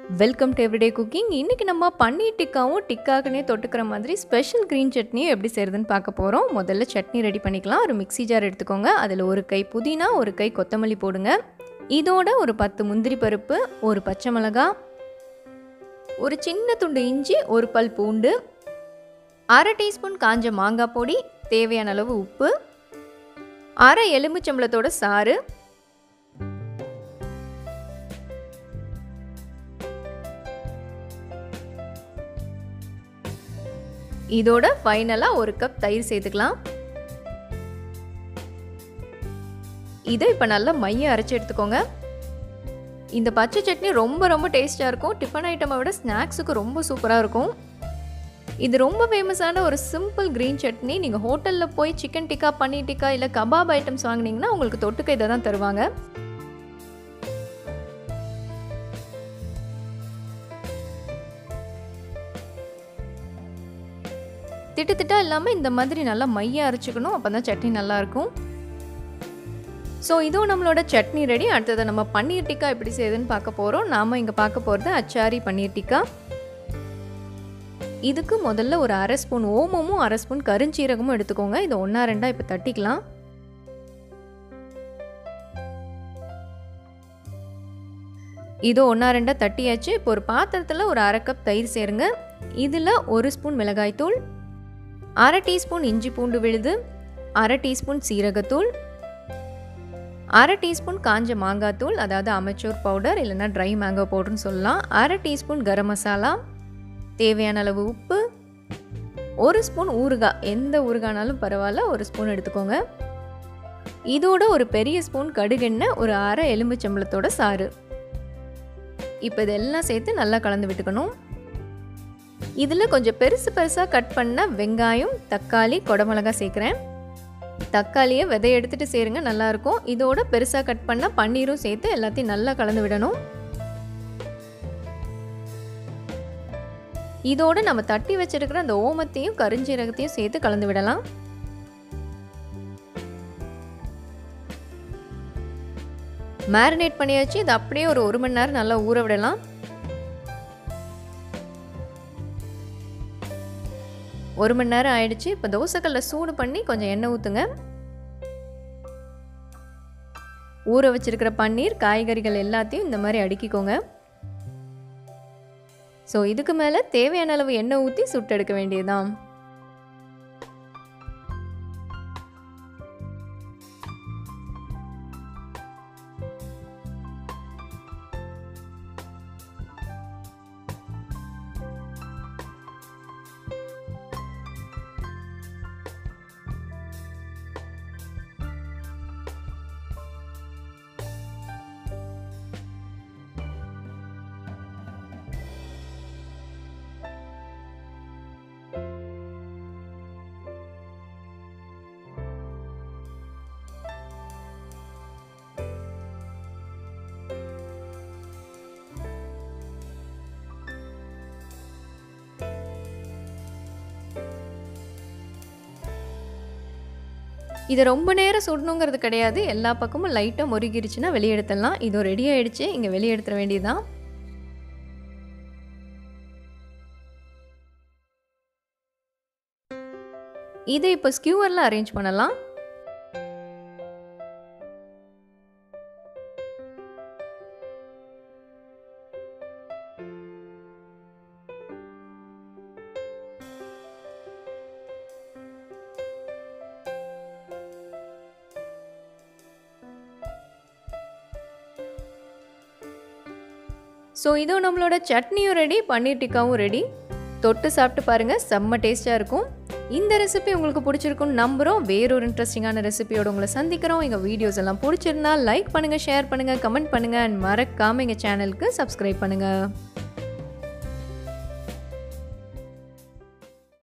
welcome to everyday cooking இன்றைக்கி நம்ம பன்னீர் டிக்காவும் டிக்காக்குனே தொட்டுக்கிற மாதிரி ஸ்பெஷல் க்ரீன் சட்னியும் எப்படி செய்கிறதுன்னு பார்க்க போகிறோம் முதல்ல சட்னி ரெடி பண்ணிக்கலாம் ஒரு மிக்ஸி ஜார் எடுத்துக்கோங்க அதில் ஒரு கை புதினா ஒரு கை கொத்தமல்லி போடுங்க இதோட ஒரு பத்து முந்திரி பருப்பு ஒரு பச்சை மிளகா ஒரு சின்ன துண்டு இஞ்சி ஒரு பல் பூண்டு அரை டீஸ்பூன் காஞ்ச மாங்காய் பொடி தேவையான அளவு உப்பு அரை எலுமிச்சம்பளத்தோட சாறு இதோட ஃபைனலாக ஒரு கப் தயிர் சேர்த்துக்கலாம் இதை இப்போ நல்லா மைய அரைச்சி எடுத்துக்கோங்க இந்த பச்சை சட்னி ரொம்ப ரொம்ப டேஸ்ட்டாக இருக்கும் டிஃபன் ஐட்டமை விட ஸ்நாக்ஸுக்கு ரொம்ப சூப்பராக இருக்கும் இது ரொம்ப ஃபேமஸான ஒரு சிம்பிள் க்ரீன் சட்னி நீங்கள் ஹோட்டலில் போய் சிக்கன் டிக்கா பன்னீர் டிக்கா இல்லை கபாப் ஐட்டம்ஸ் வாங்கினீங்கன்னா உங்களுக்கு தொட்டுக்க இதை தான் தருவாங்க திட்டு திட்டா இல்லாமல் இந்த மாதிரி நல்லா மைய அரைச்சிக்கணும் அப்போ தான் சட்னி நல்லாயிருக்கும் ஸோ இதுவும் நம்மளோட சட்னி ரெடி அடுத்தது நம்ம பன்னீர் டிக்கா எப்படி செய்யுதுன்னு பார்க்க போகிறோம் நாம் இங்கே பார்க்க போகிறது அச்சாரி பன்னீர் டிக்கா இதுக்கு முதல்ல ஒரு அரை ஸ்பூன் ஓமமும் அரை ஸ்பூன் கருஞ்சீரகமும் எடுத்துக்கோங்க இதை ஒன்றா ரெண்டாக இப்போ தட்டிக்கலாம் இதோ ஒன்றா ரெண்டாக தட்டியாச்சு இப்போ ஒரு பாத்திரத்தில் ஒரு அரை கப் தயிர் சேருங்க இதில் ஒரு ஸ்பூன் மிளகாய்த்தூள் அரை டீஸ்பூன் இஞ்சி பூண்டு விழுது அரை டீஸ்பூன் சீரகத்தூள் அரை டீஸ்பூன் காஞ்ச மாங்காத்தூள் அதாவது அமெச்சூர் பவுடர் இல்லைன்னா ட்ரை மேங்கோ பவுடர்னு சொல்லலாம் அரை டீஸ்பூன் கரம் மசாலா தேவையான அளவு உப்பு ஒரு ஸ்பூன் ஊறுகாய் எந்த ஊறுகானாலும் பரவாயில்ல ஒரு ஸ்பூன் எடுத்துக்கோங்க இதோட ஒரு பெரிய ஸ்பூன் கடுகெண்ணெய் ஒரு அரை எலும்புச்சம்பளத்தோட சாறு இப்போ இதெல்லாம் சேர்த்து நல்லா கலந்து விட்டுக்கணும் இதில் கொஞ்சம் பெருசு பெருசாக கட் பண்ண வெங்காயம் தக்காளி கொடமிளகா சேர்க்குறேன் தக்காளியை விதை எடுத்துகிட்டு சேருங்க நல்லாயிருக்கும் இதோட பெருசாக கட் பண்ண பன்னீரும் சேர்த்து எல்லாத்தையும் நல்லா கலந்து விடணும் இதோட நம்ம தட்டி வச்சிருக்கிற அந்த ஓமத்தையும் கருஞ்சீரகத்தையும் சேர்த்து கலந்து விடலாம் மேரினேட் பண்ணியாச்சு இது அப்படியே ஒரு ஒரு மணி நேரம் நல்லா ஊற விடலாம் ஒரு மணி நேரம் ஆயிடுச்சு இப்போ தோசைக்கல்ல சூடு பண்ணி கொஞ்சம் எண்ணெய் ஊற்றுங்க ஊற வச்சிருக்கிற பன்னீர் காய்கறிகள் எல்லாத்தையும் இந்த மாதிரி அடுக்கிக்கோங்க ஸோ இதுக்கு மேலே தேவையான அளவு எண்ணெய் ஊற்றி சுட்டெடுக்க வேண்டியதுதான் இதை ரொம்ப நேரம் சுடணுங்கிறது கிடையாது எல்லா பக்கமும் லைட்டாக முருகிருச்சுன்னா வெளியே எடுத்துடலாம் இதோ ரெடி ஆகிடுச்சு இங்கே வெளியே எடுத்துட வேண்டியதுதான் இதை இப்போ ஸ்கியூவரில் அரேஞ்ச் பண்ணலாம் ஸோ இதுவும் நம்மளோட சட்னியும் ரெடி பன்னீர் டிக்காவும் ரெடி தொட்டு சாப்பிட்டு பாருங்கள் செம்ம டேஸ்ட்டாக இருக்கும் இந்த ரெசிபி உங்களுக்கு பிடிச்சிருக்குன்னு நம்புகிறோம் வேறொரு இன்ட்ரெஸ்டிங்கான ரெசிபியோட உங்களை சந்திக்கிறோம் எங்கள் வீடியோஸ் எல்லாம் பிடிச்சிருந்தா லைக் பண்ணுங்கள் ஷேர் பண்ணுங்கள் கமெண்ட் பண்ணுங்கள் அண்ட் மறக்காமல் எங்கள் சேனலுக்கு சப்ஸ்கிரைப் பண்ணுங்கள்